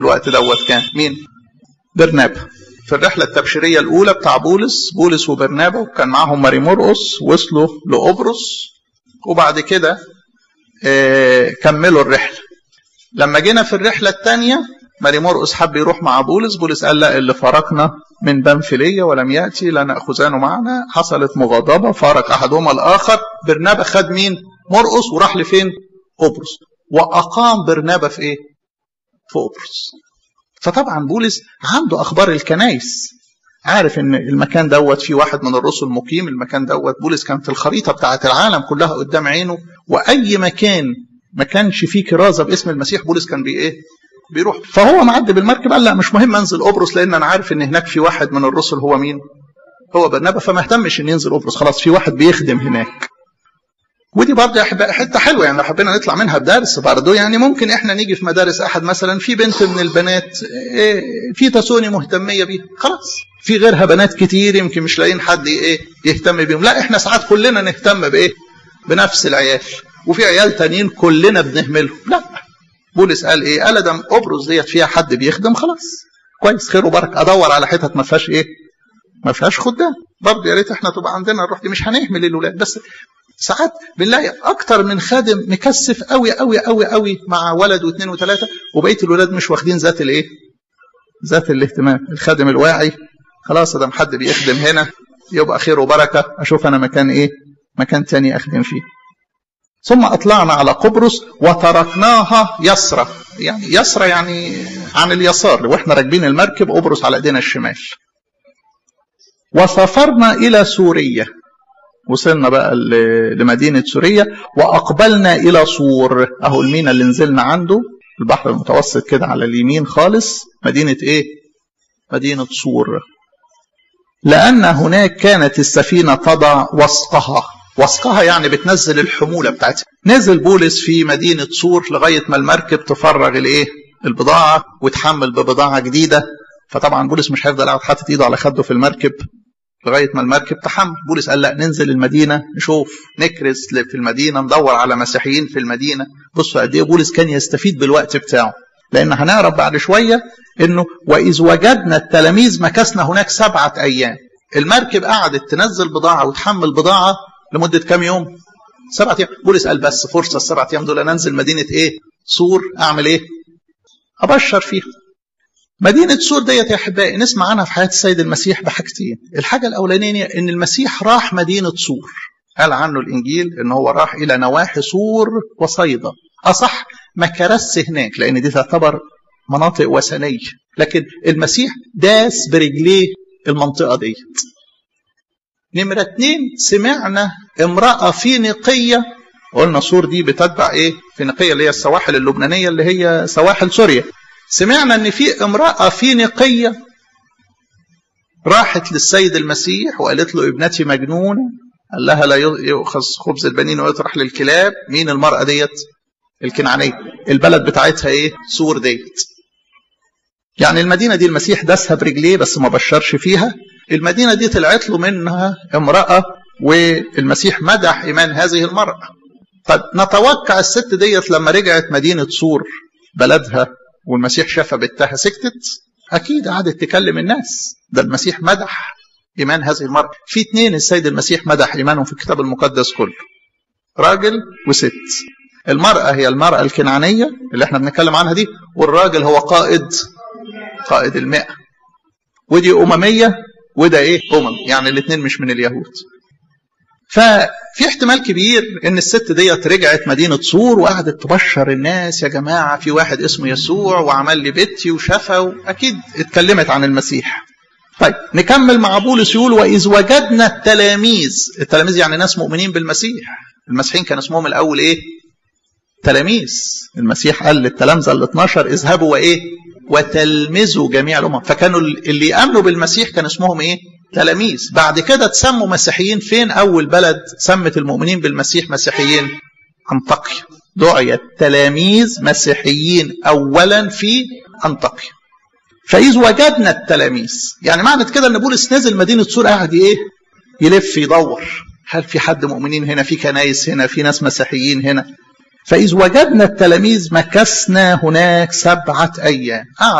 الوقت دوت كان مين برنابا في الرحلة التبشيرية الأولى بتاع بولس بولس وبرنابا وكان معاهم ماري مرقس وصلوا لقبرص وبعد كده آه كملوا الرحلة لما جينا في الرحلة الثانية ماري مرقس حب يروح مع بولس بولس قال لا اللي فارقنا من بنفلية ولم يأتي لا نأخذانه معنا حصلت مغاضبة فارق أحدهما الآخر برنابا خد مين مرقس وراح لفين قبرص وأقام برنابا في إيه في قبرص فطبعا بولس عنده أخبار الكنايس عارف ان المكان دوت فيه واحد من الرسل مقيم المكان دوت بولس كان في الخريطة بتاعة العالم كلها قدام عينه وأي مكان ما كانش فيه كرازة باسم المسيح بولس كان بي ايه بيروح فهو معدي بالمركب قال لا مش مهم انزل قبرص لان انا عارف ان هناك في واحد من الرسل هو مين هو برنابا فما اهتمش ان ينزل قبرص خلاص في واحد بيخدم هناك ودي برضه يا احبائي حته حلوه يعني لو حبينا نطلع منها بدرس برضه يعني ممكن احنا نيجي في مدارس احد مثلا في بنت من البنات في تسوني مهتميه بيها خلاص في غيرها بنات كتير يمكن مش لاقيين حد ايه يهتم بيهم لا احنا ساعات كلنا نهتم بايه بنفس العيال وفي عيال تانيين كلنا بنهملهم لا بولس قال ايه قال ده قبرص ديت فيها حد بيخدم خلاص كويس خير وبركه ادور على حتت ما فيهاش ايه ما فيهاش خدام برضه يا ريت احنا تبقى عندنا الروح دي مش هنهمل الاولاد بس ساعات بنلاقي اكتر من خادم مكثف قوي قوي قوي قوي مع ولد واثنين وثلاثه وبقيه الولاد مش واخدين ذات الايه ذات الاهتمام الخادم الواعي خلاص ده حد بيخدم هنا يبقى خير وبركه اشوف انا مكان ايه مكان تاني اخدم فيه ثم اطلعنا على قبرص وتركناها يسرى يعني يسرى يعني عن اليسار واحنا راكبين المركب قبرص على ايدينا الشمال وسافرنا الى سوريا وصلنا بقى لمدينة سوريا وأقبلنا إلى صور أهو المينا اللي نزلنا عنده البحر المتوسط كده على اليمين خالص مدينة إيه؟ مدينة صور لأن هناك كانت السفينة تضع وسقها وسقها يعني بتنزل الحمولة بتاعتها نزل بولس في مدينة صور لغاية ما المركب تفرغ الإيه؟ البضاعة وتحمل ببضاعة جديدة فطبعا بولس مش هيفضل قاعد حاطط ايده على خده في المركب لغايه ما المركب تحمل بولس قال لا ننزل المدينه نشوف نكرز في المدينه ندور على مسيحيين في المدينه بصوا قد ايه بولس كان يستفيد بالوقت بتاعه لان هنعرف بعد شويه انه واذ وجدنا التلاميذ مكثنا هناك سبعه ايام المركب قعدت تنزل بضاعه وتحمل بضاعه لمده كام يوم سبعة ايام بولس قال بس فرصه السبعة ايام دول انزل مدينه ايه سور اعمل ايه ابشر فيها مدينة سور ديت يا أحبائي نسمع عنها في حياة السيد المسيح بحاجتين الحاجة الأولانية إن المسيح راح مدينة سور قال عنه الإنجيل إن هو راح إلى نواحي سور وصيدا أصح ما كرس هناك لأن دي تعتبر مناطق وثنية لكن المسيح داس برجليه المنطقة ديت نمرة اتنين سمعنا امرأة فينيقية قلنا سور دي بتتبع ايه فينيقية اللي هي السواحل اللبنانية اللي هي سواحل سوريا سمعنا ان في امرأة فينيقية راحت للسيد المسيح وقالت له ابنتي مجنونة قال لها لا يؤخذ خبز البنين ويطرح للكلاب مين المرأة ديت الكنعانية البلد بتاعتها ايه سور ديت يعني المدينة دي المسيح داسها برجليه بس ما بشرش فيها المدينة دي طلعت له منها امرأة والمسيح مدح إيمان هذه المرأة طب نتوقع الست ديت لما رجعت مدينة سور بلدها والمسيح شافها بنتها سكتت اكيد قعدت تكلم الناس ده المسيح مدح ايمان هذه المراه في اثنين السيد المسيح مدح ايمانهم في الكتاب المقدس كله راجل وست المراه هي المراه الكنعانيه اللي احنا بنتكلم عنها دي والراجل هو قائد قائد المئة ودي امميه وده ايه امم يعني الاثنين مش من اليهود ففي احتمال كبير ان الست ديت رجعت مدينه صور وقعدت تبشر الناس يا جماعه في واحد اسمه يسوع وعمل لي بيتي وشفى واكيد اتكلمت عن المسيح. طيب نكمل مع بولس يقول واذ وجدنا التلاميذ، التلاميذ يعني ناس مؤمنين بالمسيح. المسيحيين كان اسمهم الاول ايه؟ تلاميذ. المسيح قال للتلامذه ال 12 اذهبوا وايه؟ وتلمذوا جميع الامم، فكانوا اللي يامنوا بالمسيح كان اسمهم ايه؟ تلاميذ بعد كده تسموا مسيحيين فين أول بلد سمت المؤمنين بالمسيح مسيحيين أنطاكيا دعي التلاميذ مسيحيين أولا في أنطاكيا فإذ وجدنا التلاميذ يعني معنى كده أن بولس نزل مدينة سور قاعد إيه يلف يدور هل في حد مؤمنين هنا في كنايس هنا في ناس مسيحيين هنا فإذ وجدنا التلاميذ مكثنا هناك سبعة أيام